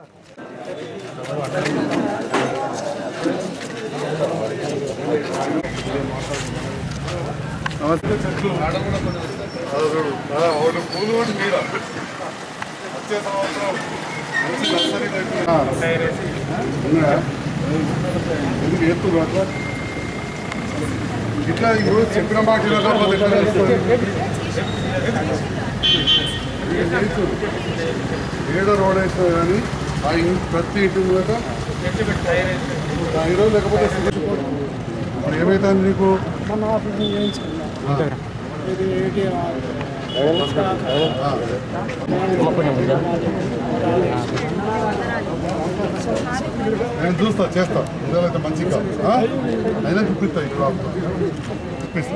నమస్తే చెట్లు అదొకడు. ఆ, ఒకటి పూలు ఒకటి మీద వచ్చే సంవత్సరం మంచి నర్సరీ పెట్టి ఆ, ఉన్నాయా? ఎందుకు ఎత్తుగా అట్లా ఇట్లా ఇప్పుడు చెప్పిన మాట వినకపోతే ఎట్లా తెలుస్తుంది? ఇది రైతు. ఏడో రోడ్ వేసినా కానీ ఆ ఇంటి ప్రతి ఇంటి మీద ఈరోజు లేకపోతే సిగ్గుపడు. మరి ఏమైతుంది నీకు మొన్న ఆపరేషన్ చేయించుకున్నా ఇది ఏటీఎం ఆ. నేను చూస్తా చేస్తా ఇదైతే మంచిగా ఆ? అయినా చూపిస్తా ఇక్కడ చూపిస్తా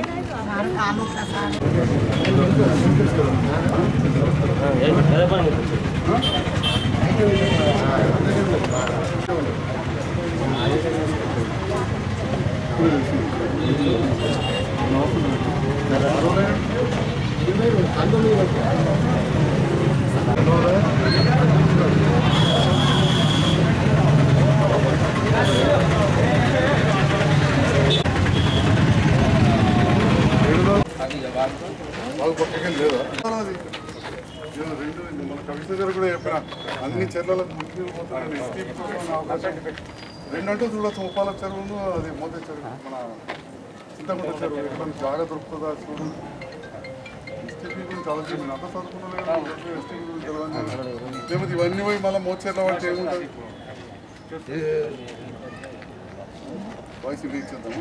వాళ్ళు పక్కకెళ్ళి లేదా అది. నేను రెండు మన కమిషనర్ గారు కూడా చెప్పిన అన్ని చెర్లకు ముఖ్యం పోతున్నాను ఎస్టీపీ కోసం అవకాశం రెండు అంటే చూడొచ్చు ముప్పాల చెరువును అది మోతే చెరువు మన చింతకుంట చెరువు ఎక్కడ జాగా దొరుకుతుందా చూడు ఎస్టీపీ గురించి ఆలోచన నేను అంతా చదువుకున్నాను ఎస్టీపీ గురించి తెలియదు లేకపోతే ఇవన్నీ పోయి మళ్ళీ మోచేర్ల వాటి ఏముంటుంది వాయిస్ ఇది ఇచ్చేద్దాము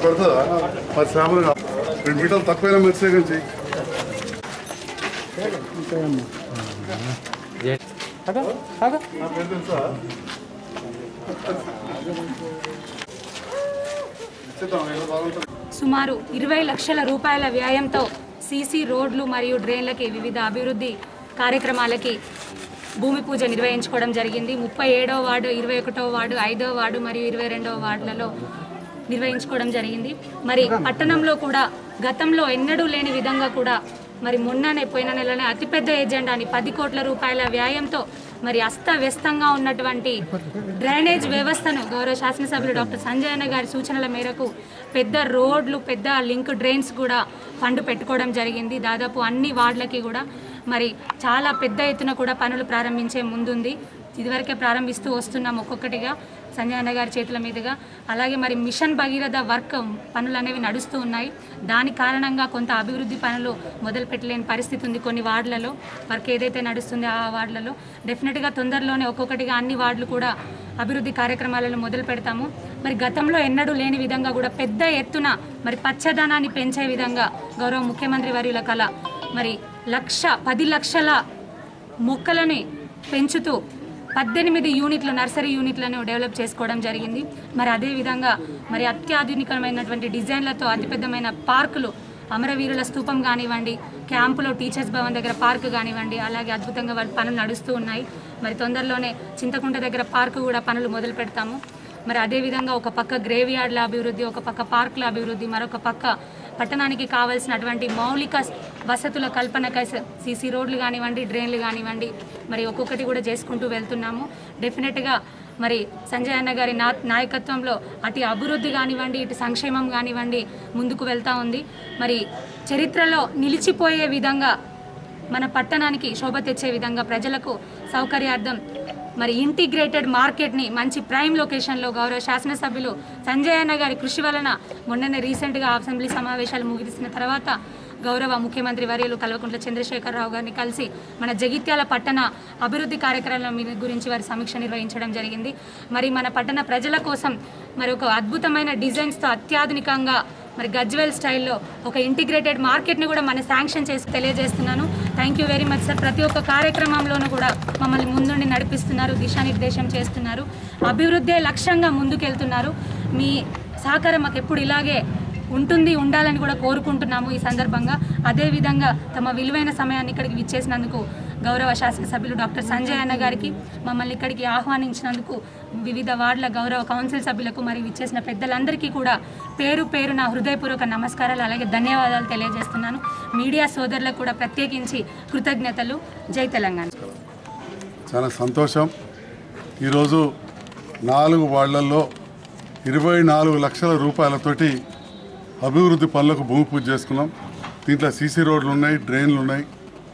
పడుతుందా పది శాంపుల్ కాదు. రెండు మీటర్లు తక్కువైనా మెరిసే కానీ చెయ్యి నా పేరు తెలుసా ఇచ్చేద్దాం ఏదో బాగుంటుంది సుమారు ఇరవై లక్షల రూపాయల వ్యయంతో సీసీ రోడ్లు మరియు డ్రైన్లకి వివిధ అభివృద్ధి కార్యక్రమాలకి భూమి పూజ నిర్వహించుకోవడం జరిగింది ముప్పై ఏడవ వార్డు ఇరవై ఒకటో వార్డు ఐదవ వార్డు మరియు ఇరవై రెండవ వార్డులలో నిర్వహించుకోవడం జరిగింది మరి పట్టణంలో కూడా గతంలో ఎన్నడూ లేని విధంగా కూడా మరి మొన్ననే పోయిన నెలనే అతిపెద్ద ఎజెండాని పది కోట్ల రూపాయల వ్యాయంతో మరి అస్తవ్యస్తంగా ఉన్నటువంటి డ్రైనేజ్ వ్యవస్థను గౌరవ శాసనసభ్యులు డాక్టర్ సంజయ్ అన్న గారి సూచనల మేరకు పెద్ద రోడ్లు పెద్ద లింక్ డ్రైన్స్ కూడా ఫండ్ పెట్టుకోవడం జరిగింది దాదాపు అన్ని వార్డులకి కూడా మరి చాలా పెద్ద ఎత్తున కూడా పనులు ప్రారంభించే ముందుంది ఇదివరకే ప్రారంభిస్తూ వస్తున్నాం ఒక్కొక్కటిగా సంజయ్ అన్న గారి చేతుల మీదుగా అలాగే మరి మిషన్ భగీరథ వర్క్ పనులు అనేవి నడుస్తూ ఉన్నాయి దాని కారణంగా కొంత అభివృద్ధి పనులు మొదలు పెట్టలేని పరిస్థితి ఉంది కొన్ని వార్డులలో వర్క్ ఏదైతే నడుస్తుందో ఆ వార్డులలో డెఫినెట్గా తొందరలోనే ఒక్కొక్కటిగా అన్ని వార్డులు కూడా అభివృద్ధి కార్యక్రమాలను మొదలు పెడతాము మరి గతంలో ఎన్నడూ లేని విధంగా కూడా పెద్ద ఎత్తున మరి పచ్చదనాన్ని పెంచే విధంగా గౌరవ ముఖ్యమంత్రి వర్యుల కళ మరి లక్ష పది లక్షల మొక్కలని పెంచుతూ పద్దెనిమిది యూనిట్లు నర్సరీ యూనిట్లను డెవలప్ చేసుకోవడం జరిగింది మరి అదేవిధంగా మరి అత్యాధునికమైనటువంటి డిజైన్లతో అతిపెద్దమైన పార్కులు అమరవీరుల స్తూపం కానివ్వండి క్యాంపులో టీచర్స్ భవన్ దగ్గర పార్క్ కానివ్వండి అలాగే అద్భుతంగా వాళ్ళ పనులు నడుస్తూ ఉన్నాయి మరి తొందరలోనే చింతకుంట దగ్గర పార్కు కూడా పనులు మొదలు పెడతాము మరి అదేవిధంగా ఒక పక్క గ్రేవ్ యార్డ్ల అభివృద్ధి ఒక పక్క పార్కుల అభివృద్ధి మరొక పక్క పట్టణానికి కావాల్సినటువంటి మౌలిక వసతుల కల్పనకై సీసీ రోడ్లు కానివ్వండి డ్రైన్లు కానివ్వండి మరి ఒక్కొక్కటి కూడా చేసుకుంటూ వెళ్తున్నాము డెఫినెట్గా మరి సంజయ్ అన్న గారి నా నాయకత్వంలో అటు అభివృద్ధి కానివ్వండి ఇటు సంక్షేమం కానివ్వండి ముందుకు వెళ్తూ ఉంది మరి చరిత్రలో నిలిచిపోయే విధంగా మన పట్టణానికి శోభ తెచ్చే విధంగా ప్రజలకు సౌకర్యార్థం మరి ఇంటిగ్రేటెడ్ మార్కెట్ని మంచి ప్రైమ్ లొకేషన్లో గౌరవ శాసనసభ్యులు సంజయ్ అన్న గారి కృషి వలన మొన్ననే రీసెంట్గా అసెంబ్లీ సమావేశాలు ముగిసిన తర్వాత గౌరవ ముఖ్యమంత్రి వర్యులు కల్వకుంట్ల చంద్రశేఖరరావు గారిని కలిసి మన జగిత్యాల పట్టణ అభివృద్ధి కార్యక్రమాల మీద గురించి వారి సమీక్ష నిర్వహించడం జరిగింది మరి మన పట్టణ ప్రజల కోసం మరి ఒక అద్భుతమైన డిజైన్స్తో అత్యాధునికంగా మరి గజ్వెల్ స్టైల్లో ఒక ఇంటిగ్రేటెడ్ మార్కెట్ని కూడా మన శాంక్షన్ చేసి తెలియజేస్తున్నాను thank you very much sir ప్రతి ఒక్క కార్యక్రమంలోనూ కూడా మమ్మల్ని ముందుండి నడిపిస్తున్నారు దిశానిర్దేశం చేస్తున్నారు అభివృద్ధే లక్ష్యంగా ముందుకెళ్తున్నారు మీ సహకారం మాకు ఎప్పుడు ఇలాగే ఉంటుంది ఉండాలని కూడా కోరుకుంటున్నాము ఈ సందర్భంగా అదేవిధంగా తమ విలువైన సమయాన్ని ఇక్కడికి విచ్చేసినందుకు గౌరవ శాసనసభ్యులు డాక్టర్ సంజయ్ అన్న గారికి మమ్మల్ని ఇక్కడికి ఆహ్వానించినందుకు వివిధ వార్డుల గౌరవ కౌన్సిల్ సభ్యులకు మరియు విచ్చేసిన పెద్దలందరికీ కూడా పేరు పేరు నా హృదయపూర్వక నమస్కారాలు అలాగే ధన్యవాదాలు తెలియజేస్తున్నాను మీడియా సోదరులకు కూడా ప్రత్యేకించి కృతజ్ఞతలు జై తెలంగాణ చాలా సంతోషం ఈరోజు నాలుగు వాళ్లల్లో ఇరవై నాలుగు లక్షల రూపాయలతోటి అభివృద్ధి పనులకు భూమి పూజ చేసుకున్నాం దీంట్లో సీసీ రోడ్లు ఉన్నాయి డ్రైన్లు ఉన్నాయి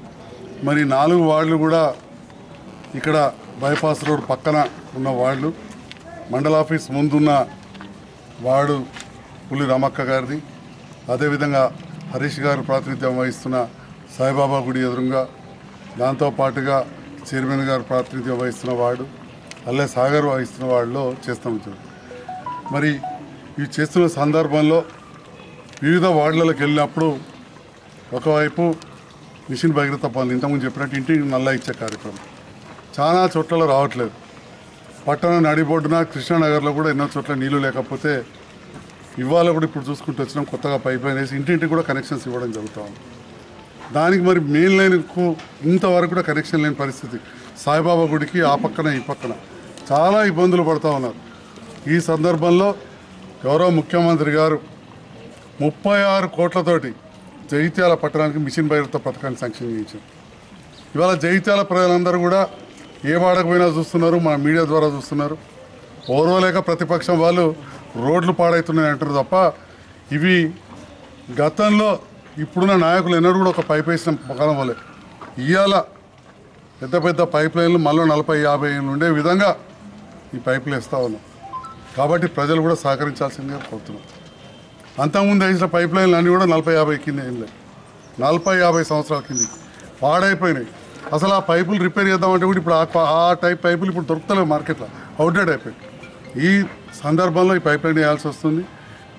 మరి నాలుగు వార్డులు కూడా ఇక్కడ బైపాస్ రోడ్ పక్కన ఉన్న వార్డులు మండల ఆఫీస్ ముందున్న వార్డు పులి రామక్క గారిది అదేవిధంగా హరీష్ గారు ప్రాతినిధ్యం వహిస్తున్న సాయిబాబా గుడి ఎదురుగా దాంతో పాటుగా చైర్మన్ గారు ప్రాతినిధ్యం వహిస్తున్న వార్డు అల్లే సాగర్ వహిస్తున్న వార్డులో చేస్తాం చూడు మరి ఇవి చేస్తున్న సందర్భంలో వివిధ వార్డులకు వెళ్ళినప్పుడు ఒకవైపు మిషన్ భగీరథ పనులు ఇంతకుముందు చెప్పినట్టు ఇంటికి నల్లా ఇచ్చే కార్యక్రమం చాలా చోట్ల రావట్లేదు పట్టణ నడిబొడ్డున కృష్ణానగర్లో కూడా ఎన్నో చోట్ల నీళ్లు లేకపోతే ఇవాళ కూడా ఇప్పుడు చూసుకుంటూ వచ్చినాం కొత్తగా పైప్ లైన్ వేసి ఇంటింటికి కూడా కనెక్షన్స్ ఇవ్వడం జరుగుతూ ఉంది దానికి మరి మెయిన్ లైన్కు ఇంతవరకు కూడా కనెక్షన్ లేని పరిస్థితి సాయిబాబా గుడికి ఆ పక్కన ఈ పక్కన చాలా ఇబ్బందులు పడుతూ ఉన్నారు ఈ సందర్భంలో గౌరవ ముఖ్యమంత్రి గారు ముప్పై ఆరు కోట్లతోటి జైత్యాల పట్టణానికి మిషన్ భగీరథ పథకాన్ని శాంక్షన్ చేయించారు ఇవాళ జైత్యాల ప్రజలందరూ కూడా ఏ వాడకు పోయినా చూస్తున్నారు మన మీడియా ద్వారా చూస్తున్నారు ఓర్వలేక ప్రతిపక్షం వాళ్ళు రోడ్లు పాడవుతున్నాయి అంటారు తప్ప ఇవి గతంలో ఇప్పుడున్న నాయకులు ఎన్నడూ కూడా ఒక పైప్ వేసిన కాలం వల్లే ఇవాళ పెద్ద పెద్ద పైప్ లైన్లు మళ్ళీ నలభై యాభై ఏళ్ళు ఉండే విధంగా ఈ పైపులు వేస్తూ ఉన్నాం కాబట్టి ప్రజలు కూడా సహకరించాల్సిందిగా కోరుతున్నాం అంతకుముందు వేసిన పైప్ లైన్లు అన్నీ కూడా నలభై యాభై కింద ఏం లేదు నలభై యాభై సంవత్సరాల కింద పాడైపోయినాయి అసలు ఆ పైపులు రిపేర్ చేద్దామంటే కూడా ఇప్పుడు ఆ- ఆ టైప్ పైపులు ఇప్పుడు దొరుకుతలేవు మార్కెట్లో అవుట్డేట్ అయిపోయి ఈ సందర్భంలో ఈ పైప్ లైన్ వేయాల్సి వస్తుంది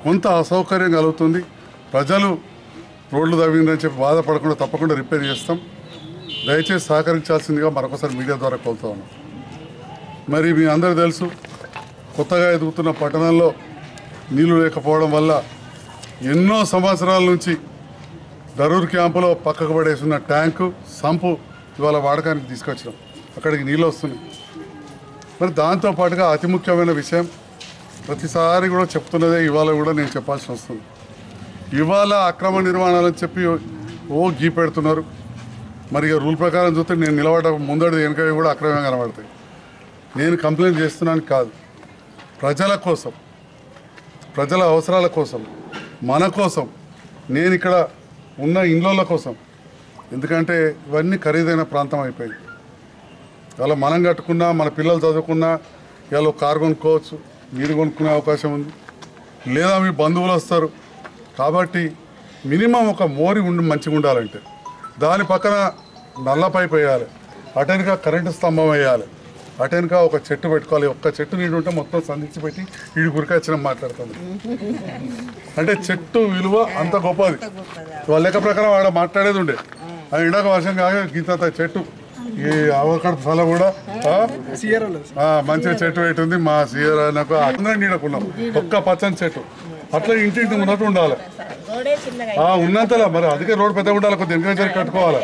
కొంత అసౌకర్యం కలుగుతుంది ప్రజలు రోడ్లు తవ్విందని చెప్పి బాధపడకుండా తప్పకుండా రిపేర్ చేస్తాం దయచేసి సహకరించాల్సిందిగా మరొకసారి మీడియా ద్వారా కోరుతా ఉన్నాం మరి మీ అందరూ తెలుసు కొత్తగా ఎదుగుతున్న పట్టణంలో నీళ్లు లేకపోవడం వల్ల ఎన్నో సంవత్సరాల నుంచి దరూర్ క్యాంపులో పక్కకు పడేసిన ట్యాంకు సంపు ఇవాళ వాడకానికి తీసుకొచ్చినాం అక్కడికి నీళ్ళు వస్తున్నాయి మరి దాంతో పాటుగా అతి ముఖ్యమైన విషయం ప్రతిసారి కూడా చెప్తున్నదే ఇవాళ కూడా నేను చెప్పాల్సి వస్తుంది ఇవాళ అక్రమ నిర్మాణాలని చెప్పి ఓ గీ పెడుతున్నారు మరి ఇక రూల్ ప్రకారం చూస్తే నేను నిలబడ ముందడి వెనక కూడా అక్రమంగా కనబడతాయి నేను కంప్లైంట్ చేస్తున్నాను కాదు ప్రజల కోసం ప్రజల అవసరాల కోసం మన కోసం నేను ఇక్కడ ఉన్న ఇండ్ల కోసం ఎందుకంటే ఇవన్నీ ఖరీదైన ప్రాంతం అయిపోయింది ఇవాళ మనం కట్టుకున్నా మన పిల్లలు చదువుకున్నా ఇవాళ ఒక కారు కొనుక్కోవచ్చు మీరు కొనుక్కునే అవకాశం ఉంది లేదా మీ బంధువులు వస్తారు కాబట్టి మినిమం ఒక మోరి ఉండి మంచిగా ఉండాలంటే దాని పక్కన నల్ల పైప్ వేయాలి అటెనక కరెంటు స్తంభం వేయాలి అటెనక ఒక చెట్టు పెట్టుకోవాలి ఒక్క చెట్టు నీడు ఉంటే మొత్తం సంధించి పెట్టి ఈడు గురికొచ్చిన మాట్లాడుతుంది అంటే చెట్టు విలువ అంత గొప్పది వాళ్ళ లెక్క ప్రకారం ఆడ మాట్లాడేది ఉండే ఆ ఇండాక వర్షం కాగా గీత చెట్టు ఈ అవకడ స్థలం కూడా ఆ, ఆ, మంచిగా చెట్టు పెట్టుంది మా సీఆర్ నాకు అందరం నీడకున్నాం ఒక్క పచ్చని చెట్టు అట్లా ఇంటింటి ఉన్నట్టు ఉండాలి రోడే చిన్నగా ఆ ఉన్నంతలా మరి అందుకే రోడ్ పెద్దగా ఉండాలి కొద్దిగా వెనక కట్టుకోవాలి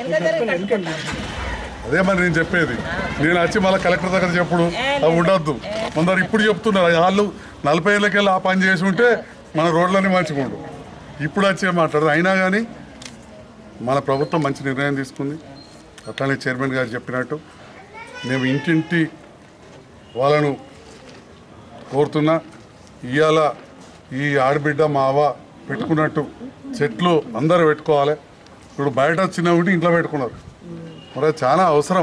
అదే మరి నేను చెప్పేది నేను వచ్చి మళ్ళీ కలెక్టర్ దగ్గర చెప్పుడు అవి ఉండొద్దు కొందరు ఇప్పుడు చెప్తున్నారు వాళ్ళు నలభై ఏళ్ళకెళ్ళి ఆ పని చేసి ఉంటే మన రోడ్లన్నీ మంచిగా ఉండు ఇప్పుడు వచ్చి మాట్లాడదు అయినా కానీ మన ప్రభుత్వం మంచి నిర్ణయం తీసుకుంది అట్లానే చైర్మన్ గారు చెప్పినట్టు మేము ఇంటింటి వాళ్ళను కోరుతున్నా ఇవాళ ఈ ఆడబిడ్డ మా అవ్వ పెట్టుకున్నట్టు చెట్లు అందరూ పెట్టుకోవాలి ఇప్పుడు బయట చిన్న ఉంటే ఇంట్లో పెట్టుకున్నారు మరి అది చాలా అవసరం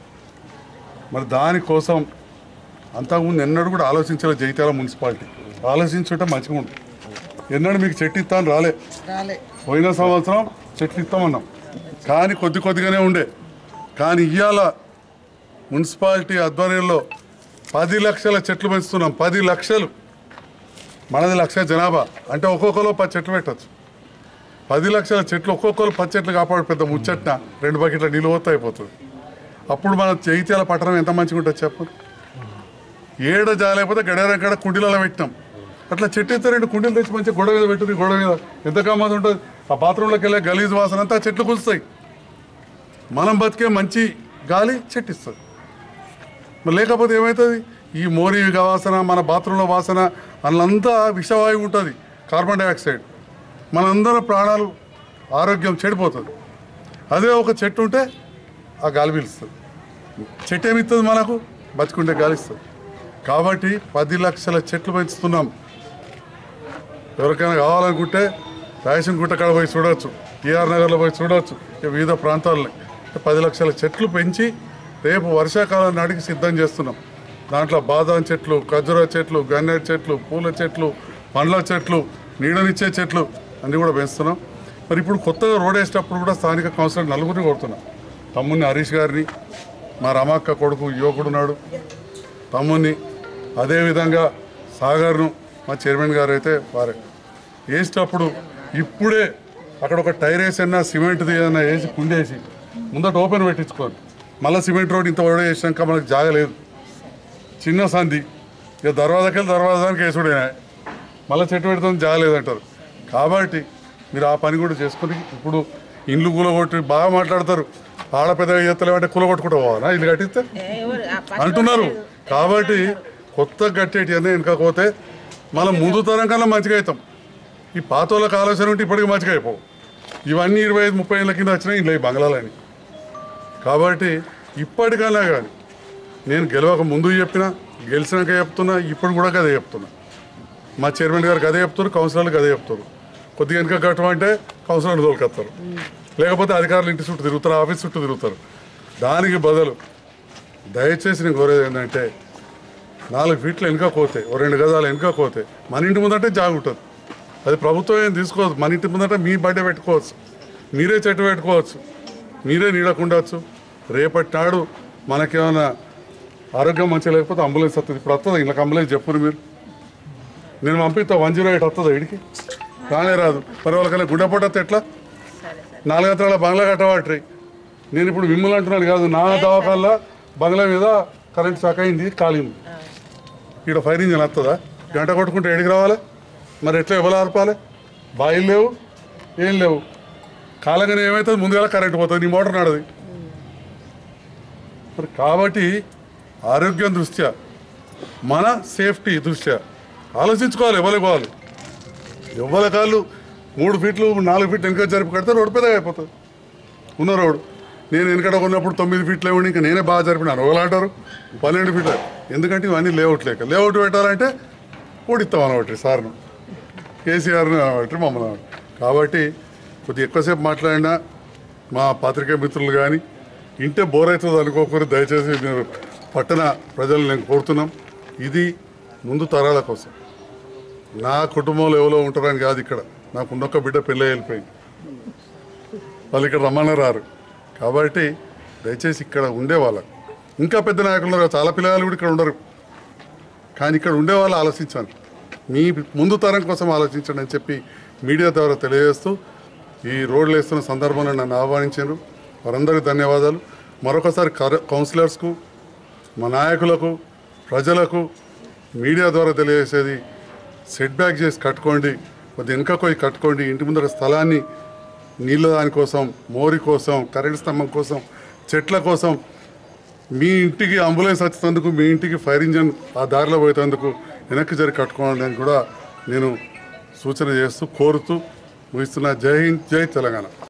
మరి దానికోసం అంతకుముందు ఎన్నడూ కూడా ఆలోచించాలి జైత్యాల మున్సిపాలిటీ ఆలోచించుంటే మంచిగా ఉంటుంది ఎన్నడూ మీకు చెట్టు ఇస్తాను రాలే రాలే పోయిన సంవత్సరం చెట్లు ఇస్తామన్నాం కానీ కొద్ది కొద్దిగానే ఉండే కానీ ఇవాళ మున్సిపాలిటీ ఆధ్వర్యంలో పది లక్షల చెట్లు పెంచుతున్నాం పది లక్షలు మనది లక్ష జనాభా అంటే ఒక్కొక్కరు పది చెట్లు పెట్టచ్చు పది లక్షల చెట్లు ఒక్కొక్కరు పది చెట్లు కాపాడు పెద్ద ముచ్చట్న రెండు బకెట్ల నీళ్ళు పోతే అయిపోతుంది అప్పుడు మన చైత్యాల పట్టణం ఎంత మంచిగా ఉంటుంది చెప్పండి ఏడ జాలేకపోతే గడియారం కాడ కుండీలలో పెట్టినాం అట్లా చెట్టు ఎత్తే రెండు కుండీలు తెచ్చి మంచిగా గొడవ మీద పెట్టుకుని గొడవ మీద ఎంత కమ్మది ఉంటుంది ఆ బాత్రూంలోకి వెళ్ళే గలీజ్ వాసన అంతా చెట్లు కులుస్తాయి మనం బతికే మంచి గాలి చెట్టు ఇస్తుంది మరి లేకపోతే ఏమవుతుంది ఈ మోరీ వాసన మన బాత్రూంలో వాసన అందులంతా విషవాయువు ఉంటుంది కార్బన్ డైఆక్సైడ్ మనందరం ప్రాణాలు ఆరోగ్యం చెడిపోతుంది అదే ఒక చెట్టు ఉంటే ఆ గాలి పీలుస్తుంది చెట్టు ఏమిస్తుంది మనకు బతుకుంటే గాలిస్తుంది కాబట్టి పది లక్షల చెట్లు పెంచుతున్నాం ఎవరికైనా కావాలనుకుంటే రేషన్ గుట్ట కాడ పోయి చూడవచ్చు టీఆర్ నగర్లో పోయి చూడవచ్చు ఇక వివిధ ప్రాంతాలని పది లక్షల చెట్లు పెంచి రేపు వర్షాకాలం నాటికి సిద్ధం చేస్తున్నాం దాంట్లో బాదాం చెట్లు ఖర్జూర చెట్లు గన్నేరు చెట్లు పూల చెట్లు పండ్ల చెట్లు నీడనిచ్చే చెట్లు అన్నీ కూడా పెంచుతున్నాం మరి ఇప్పుడు కొత్తగా రోడ్ వేసేటప్పుడు కూడా స్థానిక కౌన్సిలర్ నలుగురిని కొడుతున్నాం తమ్ముని హరీష్ గారిని మా రమాక్క కొడుకు యువకుడున్నాడు తమ్ముని అదేవిధంగా సాగర్ను మా చైర్మన్ గారు అయితే వారే వేసేటప్పుడు ఇప్పుడే అక్కడ ఒక టైర్ వేసన్నా సిమెంట్ది ఏదైనా వేసి కుండేసి ముందట ఓపెన్ పెట్టించుకోండి మళ్ళీ సిమెంట్ రోడ్ ఇంత ఓడ వేసినాక మనకు జాగలేదు చిన్న సంధి ఇక దర్వాజాకెళ్ళి దర్వాజానికి వేసుడే మళ్ళీ చెట్టు పెడతాం జాగలేదంటారు కాబట్టి మీరు ఆ పని కూడా చేసుకుని ఇప్పుడు ఇండ్లు కూలగొట్టి బాగా మాట్లాడతారు ఆడ పెద్దగా చేస్తలేమంటే కూలగొట్టుకుంటూ పోవాలా ఇల్లు కట్టిస్తే ఎవరు ఆ పని అంటున్నారు కాబట్టి కొత్త కట్టేటి అన్నీ వెనకపోతే మనం ముందు తరం కన్నా మంచిగా అవుతాం ఈ పాత వాళ్ళకి ఆలోచన ఉంటే ఇప్పటికీ మంచిగా అయిపోవు ఇవన్నీ ఇరవై ఐదు ముప్పై ఏళ్ళ కింద వచ్చినాయి ఇంట్లో ఈ బంగ్లాలని కాబట్టి ఇప్పటికైనా కానీ నేను గెలవక ముందు చెప్పినా గెలిచినాక చెప్తున్నా ఇప్పుడు కూడా అదే చెప్తున్నా మా చైర్మన్ గారికి అదే చెప్తారు కౌన్సిలర్లకు అదే చెప్తారు కొద్దిగా వెనుక కట్టమంటే కౌన్సిలర్ని తోలుకొస్తారు లేకపోతే అధికారులు ఇంటి చుట్టూ తిరుగుతారు ఆఫీస్ చుట్టూ తిరుగుతారు దానికి బదులు దయచేసి నేను కోరేది ఏంటంటే నాలుగు ఫీట్లు వెనుక పోతే ఓ రెండు గజాలు వెనుక పోతే మన ఇంటి ముందంటే జాగు ఉంటుంది అది ప్రభుత్వం ఏం తీసుకోవచ్చు మన ఇంటి ముందంటే మీ బడ్డే పెట్టుకోవచ్చు మీరే చెట్టు పెట్టుకోవచ్చు మీరే నీడకుండవచ్చు రేపటి నాడు మనకేమైనా ఆరోగ్యం మంచిగా లేకపోతే అంబులెన్స్ వస్తుంది ఇప్పుడు వస్తుంది ఇలా అంబులెన్స్ చెప్పురు మీరు నేను పంపిస్తా వన్ జీరో ఎయిట్ వస్తుందా ఇడికి రానే రాదు మరి వాళ్ళకన్నా గుండెపోటు వస్తే ఎట్లా సరే సరే నాలుగంతరాల బంగ్లా కట్టబట్టి నేను ఇప్పుడు మిమ్మల్ని అంటున్నాను కాదు నా దవాఖాల్లో బంగ్లా మీద కరెంట్ షాక్ అయింది కాలింది ఇక్కడ ఫైర్ ఇంజిన్ వస్తుందా గంట కొట్టుకుంటే ఎడికి రావాలి మరి ఎట్లా ఎవరు ఆర్పాలి బాయిలు లేవు ఏం లేవు కాలంగానే ఏమవుతుంది ముందుగా కరెంట్ పోతుంది నీ మోటార్ నడది మరి కాబట్టి ఆరోగ్యం దృష్ట్యా మన సేఫ్టీ దృష్ట్యా ఆలోచించుకోవాలి ఎవరికి వాళ్ళు ఎవరి కాళ్ళు మూడు ఫీట్లు నాలుగు ఫీట్లు వెనక జరిపి కడితే రోడ్డు పెద్దగా అయిపోతుంది ఉన్న రోడ్డు నేను వెనకడ ఉన్నప్పుడు తొమ్మిది ఫీట్లు ఇవ్వండి ఇంకా నేనే బాగా జరిపినాను ఎవరు అంటారు పన్నెండు ఫీట్లు ఎందుకంటే ఇవన్నీ లేఅవుట్ లేక లేఅవుట్ పెట్టాలంటే ఓడిస్తాం అనబట్టి సార్ను కేసీఆర్ని అనబట్టి మమ్మల్ని అనబట్టి. కాబట్టి కొద్దిగా ఎక్కువసేపు మాట్లాడినా మా పాత్రికేయ మిత్రులు కానీ ఇంటే బోర్ అవుతుంది అనుకోకూడదు దయచేసి మీరు పట్టణ ప్రజలు నేను కోరుతున్నాం ఇది ముందు తరాల కోసం నా కుటుంబంలో ఎవరో ఉంటారని కాదు ఇక్కడ నాకు ఉన్నొక్క బిడ్డ పెళ్ళి వెళ్ళిపోయింది వాళ్ళు ఇక్కడ రమ్మని రారు కాబట్టి దయచేసి ఇక్కడ ఉండే వాళ్ళకు ఇంకా పెద్ద నాయకులు ఉన్నారు కదా, చాలా పిల్లలు కూడా ఇక్కడ ఉండరు కానీ ఇక్కడ ఉండే వాళ్ళు ఆలోచించాలి మీ ముందు తరం కోసం ఆలోచించండి అని చెప్పి మీడియా ద్వారా తెలియజేస్తూ ఈ రోడ్లు వేస్తున్న సందర్భంలో నన్ను ఆహ్వానించారు వారందరికీ ధన్యవాదాలు మరొకసారి కర- కౌన్సిలర్స్కు మా నాయకులకు ప్రజలకు మీడియా ద్వారా తెలియజేసేది సెట్ బ్యాక్ చేసి కట్టుకోండి కొద్ది వెనుక పోయి కట్టుకోండి ఇంటి ముందర స్థలాన్ని నీళ్ళ దానికోసం మోరి కోసం కరెంట్ స్తంభం కోసం చెట్ల కోసం మీ ఇంటికి అంబులెన్స్ వచ్చేందుకు మీ ఇంటికి ఫైర్ ఇంజన్ ఆ దారిలో పోయేందుకు వెనక్కి జరి కట్టుకోవడానికి కూడా నేను సూచన చేస్తూ కోరుతూ ముగిస్తున్న జై హింద్ జై తెలంగాణ